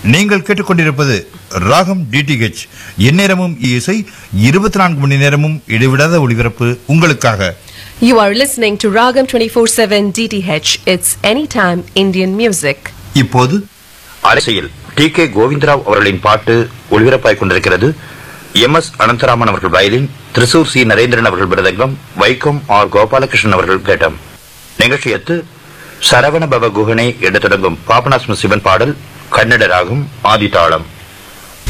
நீங்கள் கேட்டுக்கொண்டிருப்பது ராகம் டிடிஹெச் எந்நேரமும் இசை இருபத்தி நான்கு மணி நேரமும் இடைவிடாத ஒளிபரப்பு உங்களுக்காக You are listening to Ragam 24/7 DTH. It's anytime Indian music. இப்போது அரசியல் டி கே கோவிந்தராவ் அவர்களின் பாட்டு ஒளிபரப்பாய் கொண்டிருக்கிறது எம் எஸ் அனந்தராமன் அவர்கள் வயலின் திருசூர் சி நரேந்திரன் அவர்கள் மிருதங்கம் வைக்கம் ஆர் கோபாலகிருஷ்ணன் அவர்கள் கேட்டம் நிகழ்ச்சியத்து சரவண பவ குஹனே என்று தொடங்கும் பாபநாசம் சிவன் பாடல் கன்னட ராகம் ஆதிதாளம்